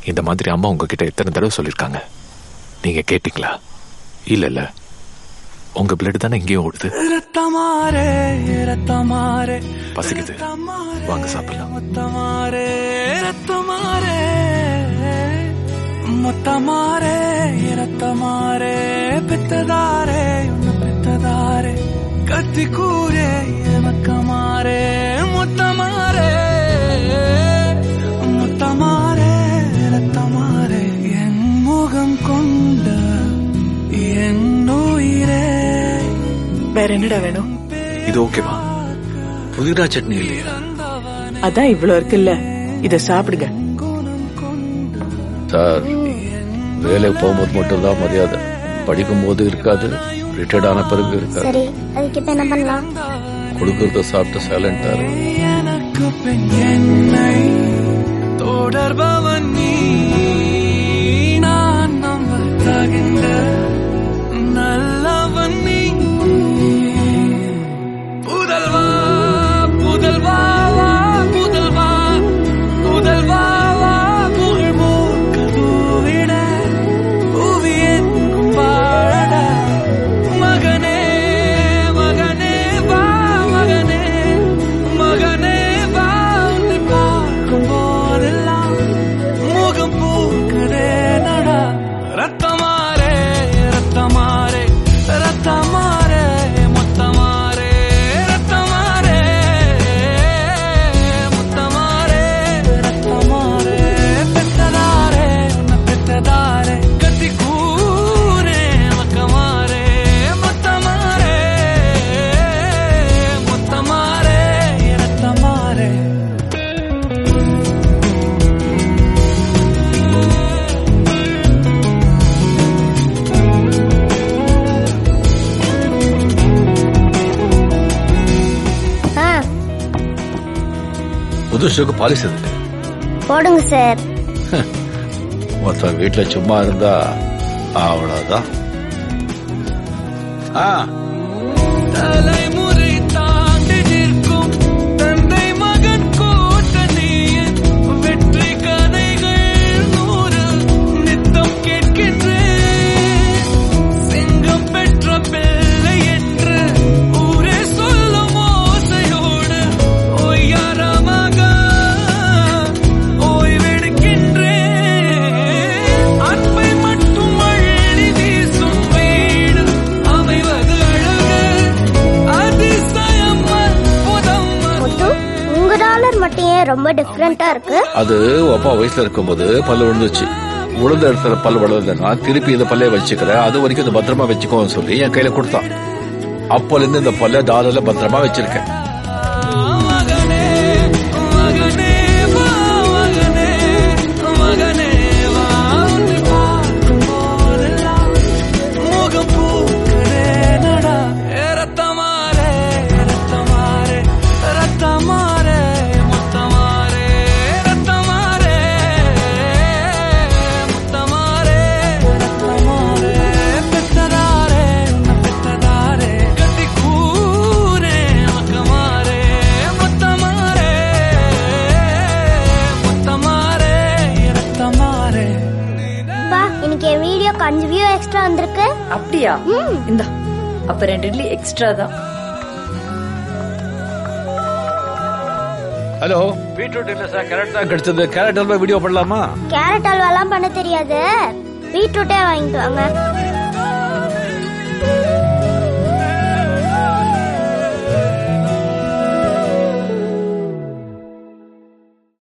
இந்த மாதிரி அம்மா உங்ககிட்ட எத்தனை தடவை சொல்லிருக்காங்க நீங்க கேட்டீங்களா இல்ல இல்ல உங்க பிளட் தானே இங்கேயும் ஓடுது ரத்தமாரே ரத்தமாரே பசிக்குது வாங்க சாப்பிடலாம் முத்தமாரே ரத்தமாரே முத்தமாரே ரத்தமாரே பித்ததாரே உன்ன பித்ததாரே கத்தி கூரே எனக்கமாரே முத்தமாரே முத்தமாரே ரத்தமாரே என் முகம் கொண்ட என் உயிரே வேற என்னடா வேணும் இது ஓகேவா புதினா சட்னி இல்லையா அதான் இவ்வளவு இருக்குல்ல இத சாப்பிடுங்க சார் வேலைக்கு போகும்போது மட்டும்தான் மரியாதை படிக்கும் போது இருக்காது ரிட்டையர்ட் ஆன பிறகு இருக்காது சரி அதுக்கு இப்ப என்ன பண்ணலாம் கொடுக்கறத சாப்பிட்டு சைலண்டா இருக்கு எனக்கு பின் என்னை தொடர்பவன் நீ நான் நம்ப தகின்ற நல்லவன் நீ புதல்வா புதல்வா வா, புதல்வா புதல்வா வா, புகழ் மூக்க தூவிட புவி எங்கும் வாழட மகனே மகனே வா மகனே மகனே வா உன்னை பார்க்கும் போதெல்லாம் முகம் பூக்குதே நடா ரத்தமாரே ரத்தமாரே ரத்தமாரே மொத்தமாரே ரத்தமாரே முத்தமாரே ரத்தமாரே பெத்ததாரே உன்னை பெத்ததாரே கத்தி கூரே மக்கமாரே மொத்தமாரே மொத்தமாரே ரத்தமாரே ஆ புது ஷோக்கு பாலிசி இருக்கு போடுங்க சார் மொத்தம் வீட்டுல சும்மா இருந்தா அவ்வளவுதான் ஆ தலைமுறை தாண்டி நிற்கும் தந்தை மகன் கூட்டணியின் வெற்றி கதைகள் நூறு நித்தம் கேட்கின்றேன் சிங்கம் பெற்ற பிள்ளை என்று ஊரே சொல்லும் ஓசையோடு ஒய்யாரமாக ஓய்வெடுக்கின்றேன் அன்பை மட்டும் அள்ளி வீசும் வீடு அமைவது அழகு அதிசயம் அற்புதம் முத்து உங்க டாலர் மட்டும் ஏன் ரொம்ப டிஃப்ரெண்டா இருக்கு அது அப்பா வயசுல இருக்கும்போது பல்லு விழுந்துச்சு விழுந்த இடத்துல பல்லு விழுந்தேன்னா திருப்பி இந்த பல்லைய வச்சுக்கிறேன் அது வரைக்கும் இந்த பத்திரமா வச்சுக்கோன்னு சொல்லி என் கையில கொடுத்தான் அப்போல இருந்து இந்த பல்ல டாலர்ல பத்திரமா வச்சிருக்கேன் மகனே மகனே வா மகனே மகனே வா உன்னை பார்க்கும் போதெல்லாம் முகம் பூக்குதே நடா ஏ ரத்தமாரே ரத்தமாரே ரத்தமாரே முத்தமாரே ரத்தமாரே முத்தமாரே ரத்தமாரே பெத்ததாரே உன்னை பெத்ததாரே கத்தி கூரே மக்கமாரே முத்தமாரே முத்தமாரே ரத்தமாரே பா இன்னைக்கு என் வீடியோக்கு அஞ்சு வியூ எக்ஸ்ட்ரா வந்திருக்கு அப்படியா இந்தா அப்ப ரெண்டு இட்லி எக்ஸ்ட்ரா தான் ஹலோ பீட்ரூட் இல்ல சார் கேரட் தான் கிடைச்சது கேரட் அல்வா வீடியோ பண்ணலாமா கேரட் அல்வாலாம் பண்ண தெரியாது பீட்ரூட்டே வாங்கிட்டு வாங்க